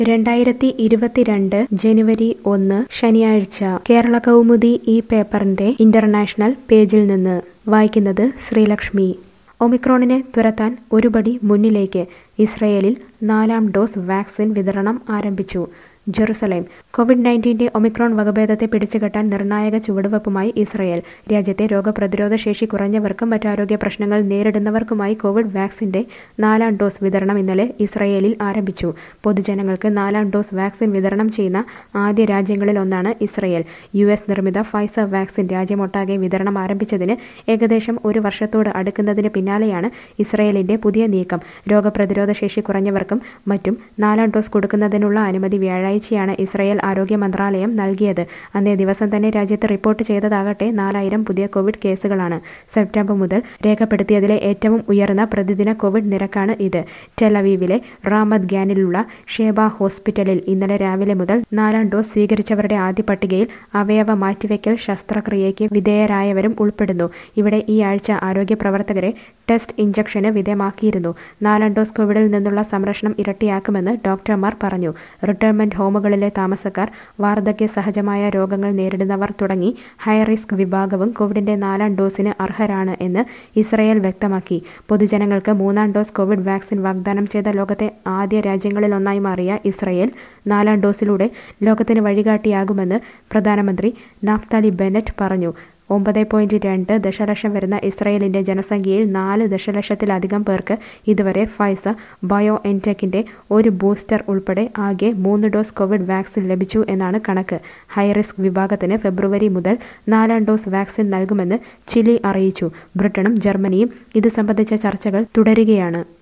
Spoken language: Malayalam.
രണ്ടായിരത്തി ഇരുപത്തിരണ്ട് ജനുവരി ഒന്ന് ശനിയാഴ്ച കേരള കൗമുദി ഈ പേപ്പറിന്റെ ഇന്റർനാഷണൽ പേജിൽ നിന്ന് വായിക്കുന്നത് ശ്രീലക്ഷ്മി ഒമിക്രോണിനെ തുരത്താൻ ഒരുപടി മുന്നിലേക്ക് ഇസ്രയേലിൽ നാലാം ഡോസ് വാക്സിൻ വിതരണം ആരംഭിച്ചു ജെറുസലേം കോവിഡ് നയൻറ്റീന്റെ ഒമിക്രോൺ വകഭേദത്തെ പിടിച്ചുകെട്ടാൻ നിർണായക ചുവടുവെപ്പുമായി ഇസ്രയേൽ രാജ്യത്തെ രോഗപ്രതിരോധ ശേഷി കുറഞ്ഞവർക്കും മറ്റാരോഗ്യ പ്രശ്നങ്ങൾ നേരിടുന്നവർക്കുമായി കോവിഡ് വാക്സിന്റെ നാലാം ഡോസ് വിതരണം ഇന്നലെ ഇസ്രയേലിൽ ആരംഭിച്ചു പൊതുജനങ്ങൾക്ക് നാലാം ഡോസ് വാക്സിൻ വിതരണം ചെയ്യുന്ന ആദ്യ രാജ്യങ്ങളിൽ ഒന്നാണ് ഇസ്രയേൽ യു എസ് നിർമ്മിത ഫൈസർ വാക്സിൻ രാജ്യമൊട്ടാകെ വിതരണം ആരംഭിച്ചതിന് ഏകദേശം ഒരു വർഷത്തോട് അടുക്കുന്നതിന് പിന്നാലെയാണ് ഇസ്രയേലിന്റെ പുതിയ നീക്കം രോഗപ്രതിരോധ ശേഷി കുറഞ്ഞവർക്കും മറ്റും നാലാം ഡോസ് കൊടുക്കുന്നതിനുള്ള അനുമതി വ്യാഴാഴ്ചയാണ് ഇസ്രയേൽ ആരോഗ്യ മന്ത്രാലയം നൽകിയത് അന്നേ ദിവസം തന്നെ രാജ്യത്ത് റിപ്പോർട്ട് ചെയ്തതാകട്ടെ നാലായിരം പുതിയ കോവിഡ് കേസുകളാണ് സെപ്റ്റംബർ മുതൽ രേഖപ്പെടുത്തിയതിലെ ഏറ്റവും ഉയർന്ന പ്രതിദിന കോവിഡ് നിരക്കാണ് ഇത് ടെലവീവിലെ റാമത് ഗ്യാനിലുള്ള ഷേബ ഹോസ്പിറ്റലിൽ ഇന്നലെ രാവിലെ മുതൽ നാലാം ഡോസ് സ്വീകരിച്ചവരുടെ ആദ്യ പട്ടികയിൽ അവയവ മാറ്റിവെക്കൽ ശസ്ത്രക്രിയയ്ക്ക് വിധേയരായവരും ഉൾപ്പെടുന്നു ഇവിടെ ഈ ആഴ്ച ആരോഗ്യ പ്രവർത്തകരെ ടെസ്റ്റ് ഇഞ്ചക്ഷന് വിധേയമാക്കിയിരുന്നു നാലാം ഡോസ് കോവിഡിൽ നിന്നുള്ള സംരക്ഷണം ഇരട്ടിയാക്കുമെന്ന് ഡോക്ടർമാർ പറഞ്ഞു റിട്ടയർമെന്റ് ഹോമുകളിലെ താമസക്കാർ വാർദ്ധക്യ സഹജമായ രോഗങ്ങൾ നേരിടുന്നവർ തുടങ്ങി ഹൈറിസ്ക് വിഭാഗവും കോവിഡിന്റെ നാലാം ഡോസിന് അർഹരാണ് എന്ന് ഇസ്രയേൽ വ്യക്തമാക്കി പൊതുജനങ്ങൾക്ക് മൂന്നാം ഡോസ് കോവിഡ് വാക്സിൻ വാഗ്ദാനം ചെയ്ത ലോകത്തെ ആദ്യ രാജ്യങ്ങളിലൊന്നായി മാറിയ ഇസ്രയേൽ നാലാം ഡോസിലൂടെ ലോകത്തിന് വഴികാട്ടിയാകുമെന്ന് പ്രധാനമന്ത്രി നാഫ്താലി ബെനറ്റ് പറഞ്ഞു ഒമ്പത് പോയിന്റ് രണ്ട് ദശലക്ഷം വരുന്ന ഇസ്രയേലിന്റെ ജനസംഖ്യയിൽ നാല് ദശലക്ഷത്തിലധികം പേർക്ക് ഇതുവരെ ഫൈസർ ബയോ എൻടെക്കിന്റെ ഒരു ബൂസ്റ്റർ ഉൾപ്പെടെ ആകെ മൂന്ന് ഡോസ് കോവിഡ് വാക്സിൻ ലഭിച്ചു എന്നാണ് കണക്ക് ഹൈറിസ്ക് വിഭാഗത്തിന് ഫെബ്രുവരി മുതൽ നാലാം ഡോസ് വാക്സിൻ നൽകുമെന്ന് ചിലി അറിയിച്ചു ബ്രിട്ടനും ജർമ്മനിയും ഇത് സംബന്ധിച്ച ചർച്ചകൾ തുടരുകയാണ്